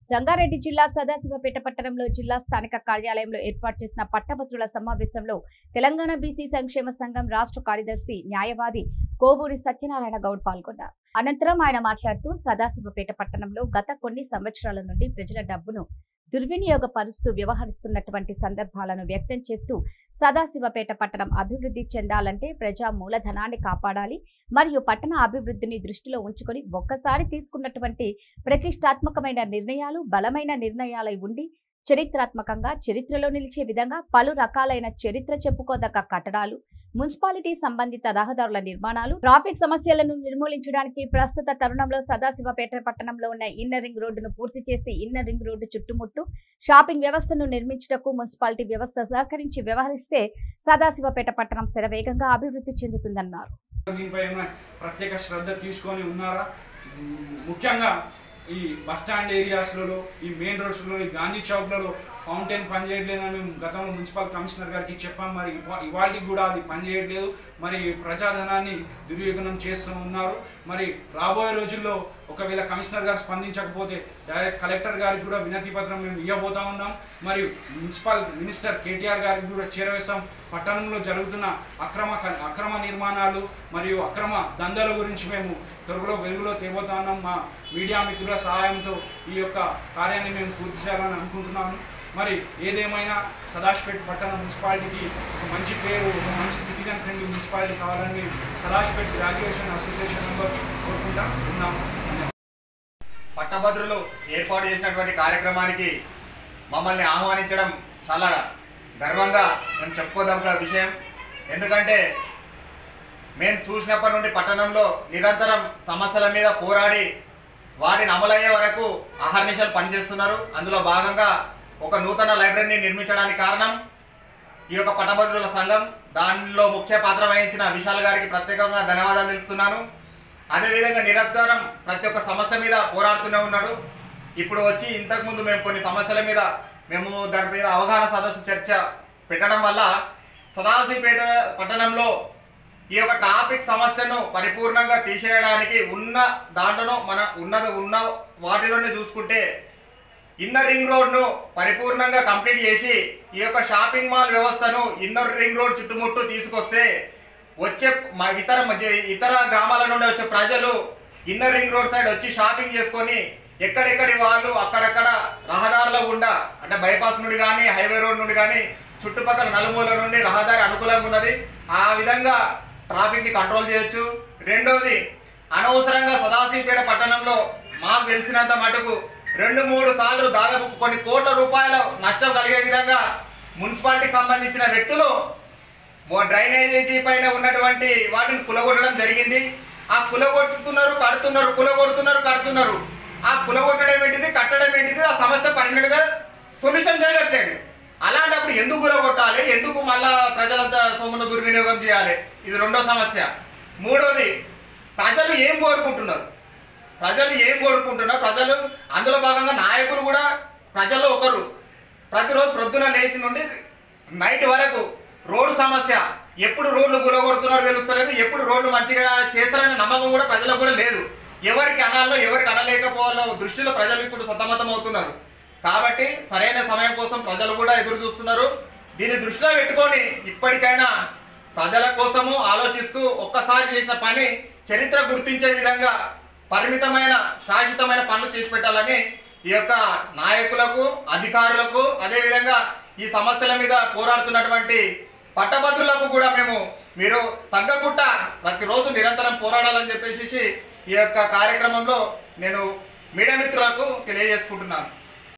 సంగారెడ్డి జిల్లా సదాశివపేట పట్టణంలో జిల్లా స్థానిక కార్యాలయంలో ఏర్పాటు చేసిన పట్టభద్రుల సమావేశంలో తెలంగాణ బీసీ సంక్షేమ సంఘం రాష్ట్ర కార్యదర్శి న్యాయవాది కోవూరి సత్యనారాయణ గౌడ్ పాల్గొన్నారు అనంతరం ఆయన మాట్లాడుతూ సదాశివపేట పట్టణంలో గత కొన్ని సంవత్సరాల నుండి ప్రజల డబ్బును దుర్వినియోగపరుస్తూ వ్యవహరిస్తున్నటువంటి సందర్భాలను వ్యక్తం చేస్తూ సదాశివపేట పట్టణం అభివృద్ధి చెందాలంటే ప్రజా మూలధనాన్ని కాపాడాలి మరియు పట్టణ అభివృద్ధిని దృష్టిలో ఉంచుకొని ఒక్కసారి తీసుకున్నటువంటి ప్రతిష్టాత్మకమైన నిర్ణయాలు బలమైన నిర్ణయాలై ఉండి చరిత్రాత్మకంగా చరిత్రలో నిలిచే విధంగా పలు రకాలైన చరిత్ర చెప్పుకోదగ్గ కట్టడాలు మున్సిపాలిటీ సంబంధిత రహదారుల నిర్మాణాలు ట్రాఫిక్ సమస్యలను నిర్మూలించడానికి ప్రస్తుత తరుణంలో సదాశివపేట పట్టణంలో ఉన్న ఇన్నర్ రింగ్ రోడ్డును పూర్తి చేసి ఇన్నర్ రింగ్ రోడ్డు చుట్టుముట్టు షాపింగ్ వ్యవస్థను నిర్మించుటకు మున్సిపాలిటీ వ్యవస్థ సహకరించి వ్యవహరిస్తే సదాశివపేట పట్టణం శరవేగంగా అభివృద్ధి చెందుతుందన్నారు దీనిపై ఏమైనా ప్రత్యేక శ్రద్ధ తీసుకొని ఉన్నారా మ్, ముఖ్యంగా ఈ బస్ స్టాండ్ ఏరియాస్లలో ఈ మెయిన్ రోడ్స్లలో ఈ గాంధీ చౌక్లలో ఫౌంటైన్ పనిచేయట్లేదని మేము గతంలో మున్సిపల్ కమిషనర్ గారికి చెప్పాం మరి ఇవాళ కూడా అది పనిచేయట్లేదు మరి ప్రజాధనాన్ని దుర్వినియోగం చేస్తూ ఉన్నారు మరి రాబోయే రోజుల్లో ఒకవేళ కమిషనర్ గారు స్పందించకపోతే డైరెక్ట్ కలెక్టర్ గారికి కూడా వినతి పత్రం మేము ఇవ్వబోతా ఉన్నాం మరియు మున్సిపల్ మినిస్టర్ కేటీఆర్ గారికి కూడా చేరవేస్తాం పట్టణంలో జరుగుతున్న అక్రమ క- అక్రమ నిర్మాణాలు మరియు అక్రమ దందాల గురించి మేము త్వరలో వెలుగులో తేబోతా ఉన్నాం మా మీడియా మిత్రుల సహాయంతో ఈ యొక్క కార్యాన్ని మేము పూర్తి చేయాలని అనుకుంటున్నాము మరి ఏదేమైనా సదాశివపేట పట్టణ మున్సిపాలిటీకి ఒక మంచి పేరు ఒక మంచి సిటిజన్ ఫ్రెండ్లీ మున్సిపాలిటీ కావాలని మేము సదాశివపేట గ్రాడ్యుయేషన్ అసోసియేషన్ మెంబర్ కోరుకుంటా ఉన్నాము ధన్యవాదాలు. పట్టభద్రులు ఏర్పాటు చేసినటువంటి కార్యక్రమానికి మమ్మల్ని ఆహ్వానించడం చాలా గర్వంగా మేము చెప్పుకోదగ్గ విషయం ఎందుకంటే మేము చూసినప్పటి నుండి పట్టణంలో నిరంతరం సమస్యల మీద పోరాడి వాటిని అమలయ్యే వరకు అహర్నిశలు పనిచేస్తున్నారు అందులో భాగంగా ఒక నూతన లైబ్రరీని నిర్మించడానికి కారణం ఈ యొక్క పట్టభద్రుల సంఘం దానిలో ముఖ్య పాత్ర వహించిన విశాల్ గారికి ప్రత్యేకంగా ధన్యవాదాలు తెలుపుతున్నాను అదేవిధంగా నిరంతరం ప్రతి ఒక్క సమస్య మీద పోరాడుతూనే ఉన్నాడు ఇప్పుడు వచ్చి ఇంతకుముందు మేము కొన్ని సమస్యల మీద మేము దాని మీద అవగాహన సదస్సు చర్చ పెట్టడం వల్ల సదాశివపేట పట్టణంలో ఈ యొక్క ట్రాఫిక్ సమస్యను పరిపూర్ణంగా తీసేయడానికి ఉన్న దాంట్లోనూ మన ఉన్నది ఉన్న వాటిలోనే చూసుకుంటే ఇన్నర్ రింగ్ రోడ్ను పరిపూర్ణంగా కంప్లీట్ చేసి ఈ యొక్క షాపింగ్ మాల్ వ్యవస్థను ఇన్నర్ రింగ్ రోడ్ చుట్టుముట్టు తీసుకొస్తే వచ్చే మా ఇతర మధ్య- ఇతర గ్రామాల నుండి వచ్చే ప్రజలు ఇన్నర్ రింగ్ రోడ్ సైడ్ వచ్చి షాపింగ్ చేసుకొని ఎక్కడెక్కడి వాళ్ళు అక్కడక్కడ రహదారుల గుండా అంటే బైపాస్ నుండి కానీ హైవే రోడ్ నుండి కానీ చుట్టుపక్కల నలుమూల నుండి రహదారి అనుకూలంగా ఉన్నది ఆ విధంగా ట్రాఫిక్ని కంట్రోల్ చేయొచ్చు రెండోది అనవసరంగా సదాశివపేట పట్టణంలో మాకు తెలిసినంత మటుకు రెండు మూడు సార్లు దాదాపు కొన్ని కోట్ల రూపాయల నష్టం కలిగే విధంగా మున్సిపాలిటీకి సంబంధించిన వ్యక్తులు ఓ డ్రైనేజీ పైన ఉన్నటువంటి వాటిని కులగొట్టడం జరిగింది ఆ కులగొట్టుతున్నారు కడుతున్నారు కులగొడుతున్నారు కడుతున్నారు ఆ కులగొట్టడం ఏంటిది కట్టడం ఏంటిది ఆ సమస్య పరిణిగా సొల్యూషన్ చేయట్లేదు అలాంటప్పుడు ఎందుకు కులగొట్టాలి ఎందుకు మళ్ళా ప్రజలంతా సొమ్మును దుర్వినియోగం చేయాలి ఇది రెండో సమస్య మూడోది ప్రజలు ఏం కోరుకుంటున్నారు ప్రజలు ఏం కోరుకుంటున్నారు ప్రజలు అందులో భాగంగా నాయకులు కూడా ప్రజల్లో ఒకరు ప్రతిరోజు ప్రొద్దున లేచి నుండి నైట్ వరకు రోడ్డు సమస్య ఎప్పుడు రోడ్లు గులగొడుతున్నారో తెలుస్తలేదు ఎప్పుడు రోడ్లు మంచిగా చేస్తారనే నమ్మకం కూడా ప్రజలకు కూడా లేదు ఎవరికి అనాలో ఎవరికి అనలేకపోవాలో దృష్టిలో ప్రజలు ఇప్పుడు సతమతం అవుతున్నారు కాబట్టి సరైన సమయం కోసం ప్రజలు కూడా ఎదురు చూస్తున్నారు దీన్ని దృష్టిలో పెట్టుకొని ఇప్పటికైనా ప్రజల కోసము ఆలోచిస్తూ ఒక్కసారి చేసిన పని చరిత్ర గుర్తించే విధంగా పరిమితమైన శాశ్వతమైన పనులు చేసి పెట్టాలని ఈ యొక్క నాయకులకు అధికారులకు అదేవిధంగా ఈ సమస్యల మీద పోరాడుతున్నటువంటి పట్టభద్రులకు కూడా మేము మీరు తగ్గకుండా ప్రతిరోజు నిరంతరం పోరాడాలని చెప్పేసి ఈ యొక్క కార్యక్రమంలో నేను మీడియా మిత్రులకు తెలియజేసుకుంటున్నాను